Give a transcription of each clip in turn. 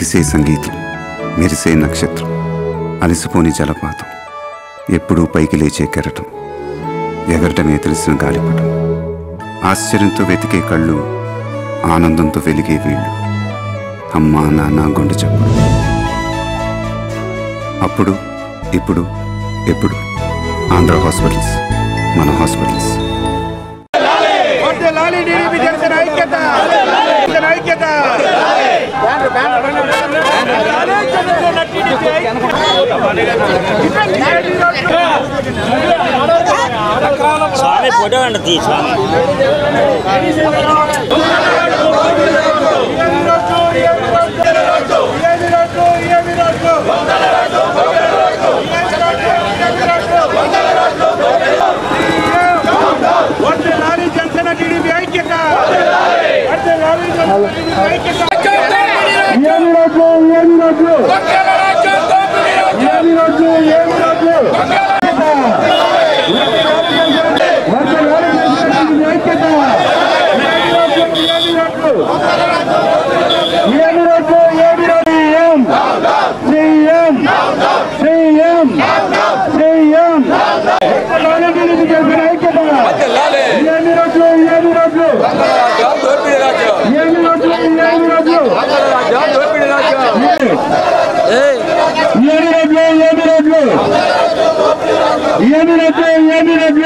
ఎగిసే సంగీతం మెరిసే నక్షత్రం అలసిపోని జలపాతం ఎప్పుడూ పైకి లేచే కెరటం ఎగరటమే తెలిసిన గాలిపటం ఆశ్చర్యంతో వెతికే కళ్ళు ఆనందంతో వెలిగే వీళ్ళు అమ్మా నాన్న గుండె చప్పుడు అప్పుడు ఇప్పుడు ఎప్పుడు ఆంధ్ర హాస్పిటల్స్ మన హాస్పిటల్స్ లాలి టీడీపీ జనసేన ఐక్యత జనసేన ఐక్యత స్వామి ఫోటో అండి తీ స్వామి లాలి జనసేన టీడీపీ ఐక్యత లాలి జనసేన టీడీపీ ఐక్యత ఏమి రోజు ఏమి రోజు ఏమి రోజు ఏమి రోజు ఐక్యత ఏమి రోజు ఏమి రోజు ఏం సీఎం సీఎం సీఎం ఐక్యత ఏమి రోజు ఏమి రోజు ఏమి రోజు ఏమి రోజు ఏమి రోజు ఏమి రోజు ఏమి రోజు ఏమి రోజు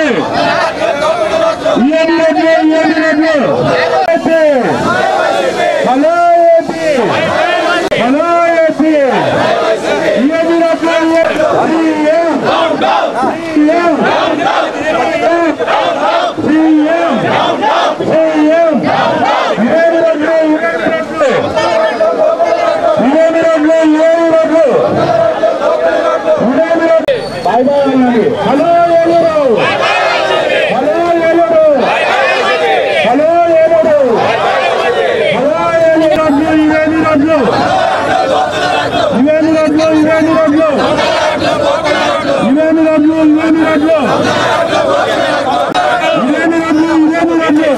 ఏమి రోజు ఏమి రోజు AP. Hello AP hello AP ఏమి రోజు సీఎం సీఎం సీఎం సీఎం ఏమి రోజు ఏమి రోజు ఇదేమి రోజు ఇదేమి రోజు బాయ్ బాయ్ అన్నది hello Eluru hello Eluru hello Eluru hello Eluru రోజు ఇదేమి రోజు ఇదేమి రోజు ఇదేమి రోజు ఇదేమి రోజు ఇదేమి రోజు ఇదేమి రోజు ఇదేమి రోజు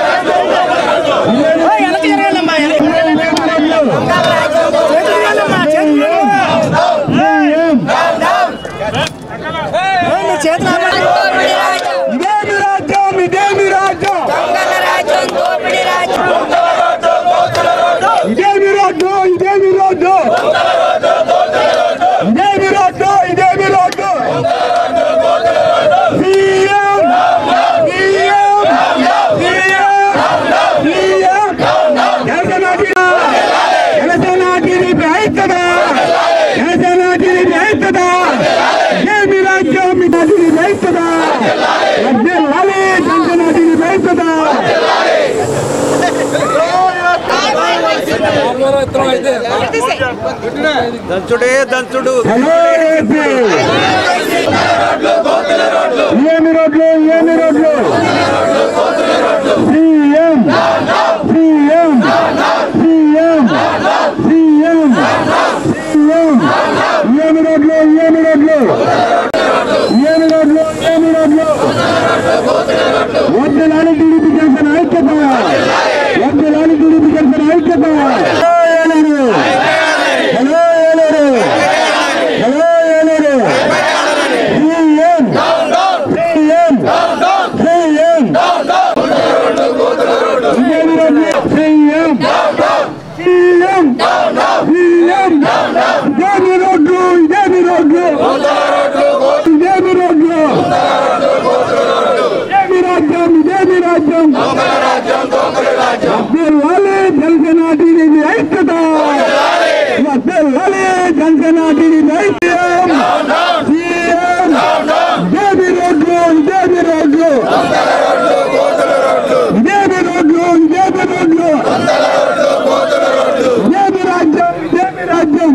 ఇదేమి రాజ్యం ఇదేమి రాజ్యం ఇదేమి రోడ్డు ఇదేమి రోడ్డు ఇదేమి రోడ్డు ఇదేమి road CM CM CM CM Janasena Janasena TDP ఐక్యత జనసేన టీడీపీ ఐక్యత ఇదేమి రాజ్యం ఇది టీడీపీ ఐక్యత వర్ధిల్లాలి జనసేన టీడీపీ ఐక్యత దంచుడే దంచుడు హలో ఏపీ ఏమి రోడ్లు ఏమి రోడ్లు CM CM CM CM CM ఏమి రోడ్లు ఏమి రోడ్లు ఏమి రోడ్లు ఏమి రోడ్లు వద్దలాలి టీడీపీ జనసేన ఐక్యత వద్దలాలి టీడీపీ జనసేన ఐక్యత hello Eluru hello Eluru hello Eluru CM CM CM ఇదేమి రోడ్లు సీఎం సీఎం సీఎం ఇదేమి రోడ్లు ఇదేమి రోడ్లు ఇదేమి రోడ్లు ఇదేమి రాజ్యం ఇదేమి రాజ్యం వద్దెల్లాలి జనసేన టీడీపీ ఐక్యత వద్దెల్లాలి జనసేన టీడీపీ ఐక్యం సీఎం ఇదేమి రోడ్లు ఇదేమి రోడ్లు ఇదేమి రోడ్లు ఇదేమి రోడ్లు ఇదేమి రాజ్యం ఇదేమి రాజ్యం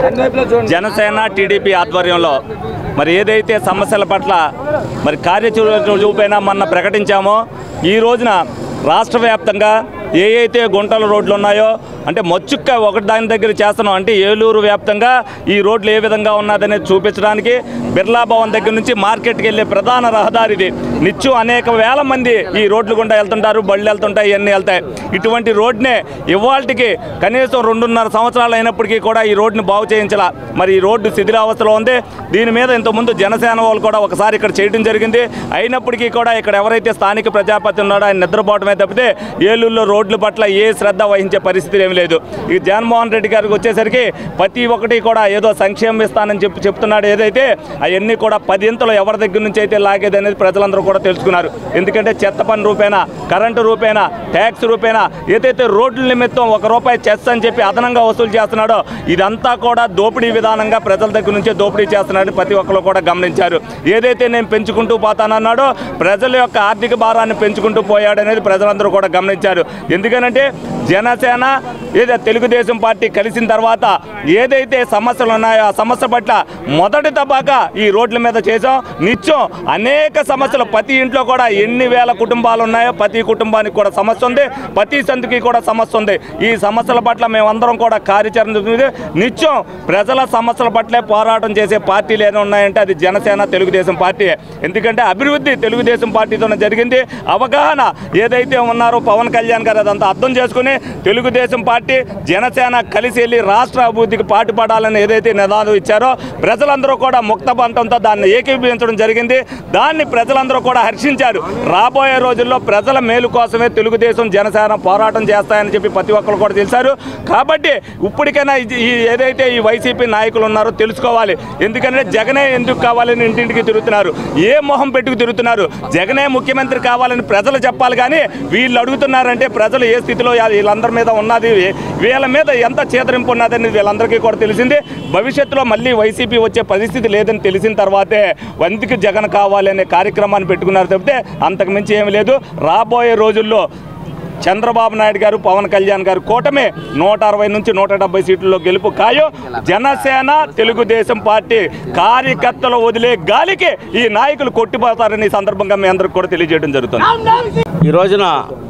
జనసేన టీడీపీ ఆధ్వర్యంలో మరి ఏదైతే సమస్యల పట్ల మరి కార్యాచరణ చూపైనా మొన్న ప్రకటించామో ఈ రోజున రాష్ట్ర వ్యాప్తంగా ఏ అయితే గుంటల రోడ్లు ఉన్నాయో అంటే మచ్చుక్క ఒకటి దాని దగ్గర చేస్తున్నాం అంటే ఏలూరు వ్యాప్తంగా ఈ రోడ్లు ఏ విధంగా ఉన్నదనేది చూపించడానికి బిర్లా భవన్ దగ్గర నుంచి మార్కెట్కి వెళ్ళే ప్రధాన రహదారి ఇది నిత్యం అనేక వేల మంది ఈ రోడ్లు గుండా వెళ్తుంటారు బళ్ళు వెళ్తుంటాయి ఇవన్నీ వెళ్తాయి ఇటువంటి రోడ్నే ఇవాళకి కనీసం రెండున్నర సంవత్సరాలు అయినప్పటికీ కూడా ఈ రోడ్డుని బాగు చేయించాల మరి ఈ రోడ్డు శిథిలావస్థలో ఉంది దీని మీద ఇంతకుముందు జనసేన వాళ్ళు కూడా ఒకసారి ఇక్కడ చేయడం జరిగింది అయినప్పటికీ కూడా ఇక్కడ ఎవరైతే స్థానిక ప్రజాపతి ఉన్నాడో ఆయన నిద్రపోవటమే తప్పితే ఏలూరులో రోడ్ల పట్ల ఏ శ్రద్ధ వహించే పరిస్థితి ఏమీ లేదు ఈ జగన్మోహన్ రెడ్డి గారికి వచ్చేసరికి ప్రతి ఒక్కటి కూడా ఏదో సంక్షేమం ఇస్తానని చెప్పి చెప్తున్నాడు ఏదైతే అవన్నీ కూడా పదింతలు ఎవరి దగ్గర నుంచి అయితే లాగేది అనేది ప్రజలందరూ కూడా తెలుసుకున్నారు ఎందుకంటే చెత్త పని రూపేనా కరెంటు రూపేనా ట్యాక్స్ రూపేనా ఏదైతే రోడ్ల నిమిత్తం ఒక రూపాయి చెస్ అని చెప్పి అదనంగా వసూలు చేస్తున్నాడో ఇదంతా కూడా దోపిడీ విధానంగా ప్రజల దగ్గర నుంచే దోపిడీ చేస్తున్నాడని ప్రతి ఒక్కరు కూడా గమనించారు ఏదైతే నేను పెంచుకుంటూ పోతానన్నాడో ప్రజల యొక్క ఆర్థిక భారాన్ని పెంచుకుంటూ పోయాడనేది ప్రజలందరూ కూడా గమనించారు ఎందుకనంటే జనసేన ఏదో తెలుగుదేశం పార్టీ కలిసిన తర్వాత ఏదైతే సమస్యలు ఉన్నాయో ఆ సమస్య పట్ల మొదటి తబాకా ఈ రోడ్ల మీద చేసాం నిత్యం అనేక సమస్యలు ప్రతి ఇంట్లో కూడా ఎన్ని వేల కుటుంబాలు ఉన్నాయో ప్రతి కుటుంబానికి కూడా సమస్య ఉంది ప్రతి సందుకి కూడా సమస్య ఉంది ఈ సమస్యల పట్ల మేమందరం కూడా కార్యాచరణ జరుగుతుంది. నిత్యం ప్రజల సమస్యల పట్లే పోరాటం చేసే పార్టీలు ఏమైనా ఉన్నాయంటే అది జనసేన తెలుగుదేశం పార్టీ ఎందుకంటే అభివృద్ధి తెలుగుదేశం పార్టీతోనే జరిగింది అవగాహన ఏదైతే ఉన్నారో పవన్ కళ్యాణ్ గారు అదంతా అర్థం చేసుకుని తెలుగుదేశం పార్టీ జనసేన కలిసి వెళ్ళి రాష్ట్ర అభివృద్ధికి పాటుపడాలని ఏదైతే నినాదం ఇచ్చారో ప్రజలందరూ కూడా ముక్త పంతంతో దాన్ని ఏకీభవించడం జరిగింది దాన్ని ప్రజలందరూ కూడా హర్షించారు రాబోయే రోజుల్లో ప్రజల మేలు కోసమే తెలుగుదేశం జనసేన పోరాటం చేస్తాయని చెప్పి ప్రతి ఒక్కరు కూడా తెలిసారు కాబట్టి ఇప్పటికైనా ఇది- ఈ ఏదైతే ఈ వైసీపీ నాయకులు ఉన్నారో తెలుసుకోవాలి ఎందుకంటే జగనే ఎందుకు కావాలని ఇంటింటికి తిరుగుతున్నారు ఏ మొహం పెట్టుకు తిరుగుతున్నారు జగనే ముఖ్యమంత్రి కావాలని ప్రజలు చెప్పాలి కానీ వీళ్ళు అడుగుతున్నారంటే ప్రజలు ఏ స్థితిలో వీళ్ళందరి మీద ఉన్నది వీళ్ళ మీద ఎంత చేతరింపు ఉన్నదని వీళ్ళందరికీ కూడా తెలిసింది భవిష్యత్తులో మళ్ళీ వైసీపీ వచ్చే పరిస్థితి లేదని తెలిసిన తర్వాతే వంతికి జగన్ కావాలి అనే కార్యక్రమాన్ని పెట్టుకున్నారు తప్పితే అంతకు మించి ఏమీ లేదు రాబోయే రోజుల్లో చంద్రబాబు నాయుడు గారు పవన్ కళ్యాణ్ గారు కూటమి నూట అరవై నుంచి నూట డెబ్బై సీట్లలో గెలుపు ఖాయం జనసేన తెలుగుదేశం పార్టీ కార్యకర్తలు వదిలే గాలికి ఈ నాయకులు కొట్టిపోతారని ఈ సందర్భంగా మీ అందరికి కూడా తెలియజేయడం జరుగుతుంది ఈ రోజున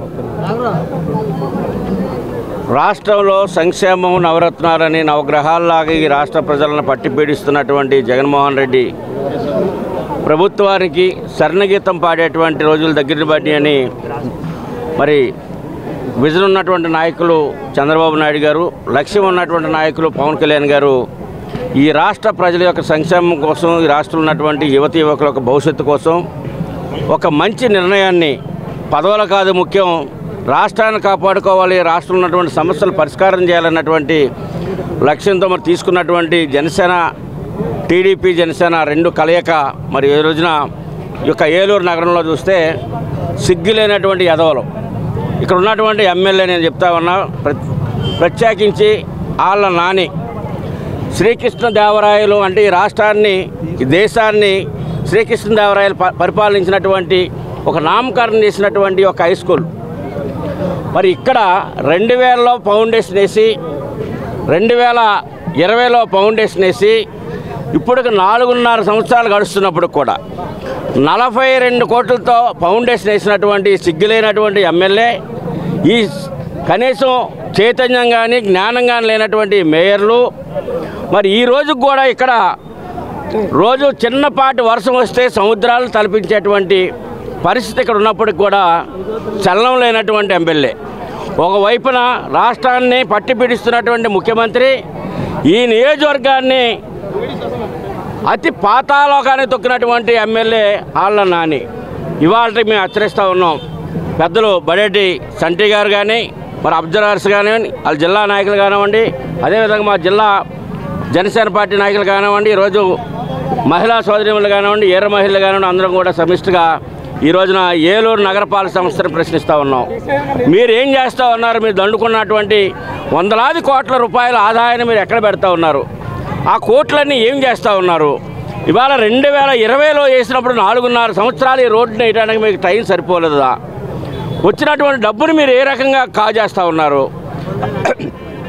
రాష్ట్రంలో సంక్షేమం నవరత్నాలని నవగ్రహాల్లాగా ఈ రాష్ట్ర ప్రజలను పట్టి పీడిస్తున్నటువంటి జగన్మోహన్ రెడ్డి ప్రభుత్వానికి శరణగీతం పాడేటువంటి రోజులు దగ్గర పడి అని మరి విజన్ ఉన్నటువంటి నాయకులు చంద్రబాబు నాయుడు గారు లక్ష్యం ఉన్నటువంటి నాయకులు పవన్ కళ్యాణ్ గారు ఈ రాష్ట్ర ప్రజల యొక్క సంక్షేమం కోసం ఈ రాష్ట్రంలో ఉన్నటువంటి యువతి యువకుల యొక్క భవిష్యత్తు కోసం ఒక మంచి నిర్ణయాన్ని పదవుల కాదు ముఖ్యం రాష్ట్రాన్ని కాపాడుకోవాలి రాష్ట్రంలో ఉన్నటువంటి సమస్యలు పరిష్కారం చేయాలన్నటువంటి లక్ష్యంతో మరి తీసుకున్నటువంటి జనసేన టీడీపీ జనసేన రెండు కలయిక మరి ఈ రోజున ఈ యొక్క ఏలూరు నగరంలో చూస్తే సిగ్గులేనటువంటి యదవలు ఇక్కడ ఉన్నటువంటి ఎమ్మెల్యే నేను చెప్తా ఉన్నా ప్ర- ప్రత్యేకించి ఆళ్ళ నాని శ్రీకృష్ణదేవరాయలు అంటే ఈ రాష్ట్రాన్ని ఈ దేశాన్ని శ్రీకృష్ణదేవరాయలు ప- పరిపాలించినటువంటి ఒక నామకరణం చేసినటువంటి ఒక హై స్కూల్ మరి ఇక్కడ రెండు వేలలో ఫౌండేషన్ వేసి రెండు వేల ఇరవైలో ఫౌండేషన్ వేసి ఇప్పటికి నాలుగున్నర సంవత్సరాలు గడుస్తున్నప్పుడు కూడా నలభై రెండు కోట్లతో ఫౌండేషన్ వేసినటువంటి సిగ్గులేనటువంటి ఎమ్మెల్యే ఈ కనీసం చైతన్యం కానీ జ్ఞానం కానీ లేనటువంటి మేయర్లు మరి ఈ రోజుకు కూడా ఇక్కడ రోజు చిన్నపాటి వర్షం వస్తే సముద్రాలు తలపించేటువంటి పరిస్థితి ఇక్కడ ఉన్నప్పటికి కూడా చలనం లేనటువంటి ఎమ్మెల్యే ఒకవైపున రాష్ట్రాన్ని పట్టి పీడిస్తున్నటువంటి ముఖ్యమంత్రి ఈ నియోజకవర్గాన్ని అతి పాతాలోకాన్ని తొక్కినటువంటి ఎమ్మెల్యే ఆళ్ళ నాని ఇవాళ మేము హెచ్చరిస్తూ ఉన్నాం పెద్దలు బడేటి సంటి గారు కానీ మరి అబ్జర్వర్స్ కానివ్వండి వాళ్ళ జిల్లా నాయకులు కానివ్వండి అదేవిధంగా మా జిల్లా జనసేన పార్టీ నాయకులు కానివ్వండి ఈరోజు మహిళా సోదరిములు కానివ్వండి ఏర మహిళలు కానివ్వండి అందరం కూడా సమిష్టిగా ఈ రోజున ఏలూరు నగరపాలక సంస్థను ప్రశ్నిస్తూ ఉన్నాం మీరు ఏం చేస్తూ ఉన్నారు మీరు దండుకున్నటువంటి వందలాది కోట్ల రూపాయల ఆదాయాన్ని మీరు ఎక్కడ పెడతా ఉన్నారు ఆ కోట్లన్నీ ఏం చేస్తూ ఉన్నారు ఇవాళ రెండు వేల ఇరవైలో వేసినప్పుడు నాలుగున్నర సంవత్సరాలు ఈ రోడ్డుని వేయడానికి మీకు టైం సరిపోలేదా వచ్చినటువంటి డబ్బుని మీరు ఏ రకంగా కాజేస్తూ ఉన్నారు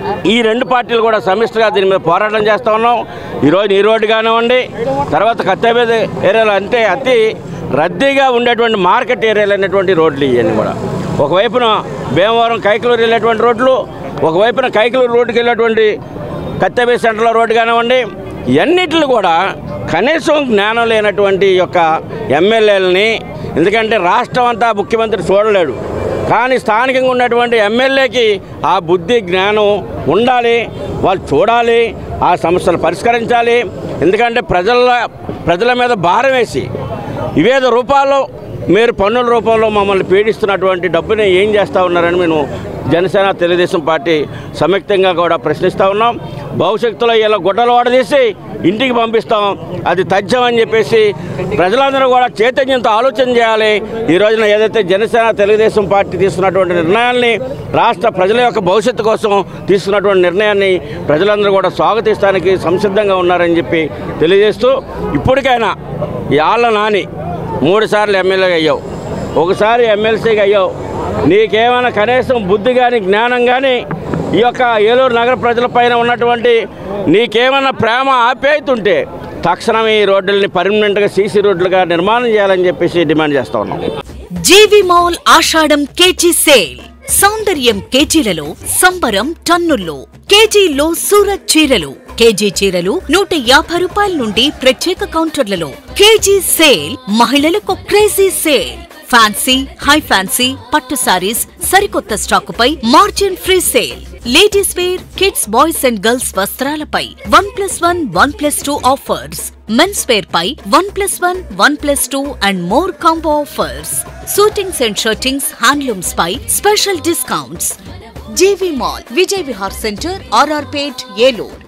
ఈ రెండు పార్టీలు కూడా సమిష్టిగా దీని మీద పోరాటం చేస్తూ ఉన్నాం ఈరోజు ఈ రోడ్డు కానివ్వండి తర్వాత కత్తెబేద ఏరియాలో అంటే అతి రద్దీగా ఉండేటువంటి మార్కెట్ ఏరియాలు అనేటువంటి రోడ్లు ఇవన్నీ కూడా ఒకవైపున భీమవరం కైకలూరు వెళ్ళేటువంటి రోడ్లు ఒకవైపున కైకలూరు రోడ్డుకి వెళ్ళేటువంటి కత్తెబే సెంటర్లో రోడ్డు కానివ్వండి ఇవన్నిటిని కూడా కనీసం జ్ఞానం లేనటువంటి యొక్క ఎమ్మెల్యేలని ఎందుకంటే రాష్ట్రం అంతా ముఖ్యమంత్రి చూడలేడు కానీ స్థానికంగా ఉన్నటువంటి ఎమ్మెల్యేకి ఆ బుద్ధి జ్ఞానం ఉండాలి వాళ్ళు చూడాలి ఆ సమస్యలు పరిష్కరించాలి ఎందుకంటే ప్రజల ప్రజల మీద భారం వేసి వివిధ రూపాల్లో మీరు పన్నుల రూపంలో మమ్మల్ని పీడిస్తున్నటువంటి డబ్బుని ఏం చేస్తూ ఉన్నారని మేము జనసేన తెలుగుదేశం పార్టీ సంయుక్తంగా కూడా ప్రశ్నిస్తూ ఉన్నాం భవిష్యత్తులో ఇలా గుడ్డలు వాడదీసి ఇంటికి పంపిస్తాం అది తథ్యం అని చెప్పేసి ప్రజలందరూ కూడా చైతన్యంతో ఆలోచన చేయాలి ఈ రోజున ఏదైతే జనసేన తెలుగుదేశం పార్టీ తీసుకున్నటువంటి నిర్ణయాల్ని రాష్ట్ర ప్రజల యొక్క భవిష్యత్తు కోసం తీసుకున్నటువంటి నిర్ణయాన్ని ప్రజలందరూ కూడా స్వాగతిస్తానికి సంసిద్ధంగా ఉన్నారని చెప్పి తెలియజేస్తూ ఇప్పటికైనా ఈ ఆళ్ళ నాని మూడు సార్లు ఎమ్మెల్యేగా అయ్యావు ఒకసారి ఎమ్మెల్సీగా అయ్యావు నీకేమైనా కనీసం బుద్ధి కానీ జ్ఞానం కానీ ఈ యొక్క ఏలూరు నగర ప్రజలపైన ఉన్నటువంటి నీకేమైనా ప్రేమ ఆప్యాయత ఉంటే తక్షణమే ఈ రోడ్డుల్ని పర్మనెంట్గా సీసీ రోడ్లుగా నిర్మాణం చేయాలని చెప్పేసి డిమాండ్ చేస్తా ఉన్నాం GV mall Ashadam KG sale సౌందర్యం కేజీలలో సంబరం టన్నుల్లో కేజీలో సూరత్ చీరలు కేజీ చీరలు నూట యాభై రూపాయల నుండి ప్రత్యేక కౌంటర్లలో కేజీ సేల్ మహిళలకు crazy sale fancy high fancy పట్టు సారీస్ సరికొత్త స్టాకుపై margin free sale ladies wear kids boys and girls వస్త్రాలపై one plus one one plus two offers men's wear పై one plus one one plus two and more combo offers suitings and shirtings handlooms పై special discounts GV mall Vijay Vihar centre RR Pet ఏలూర్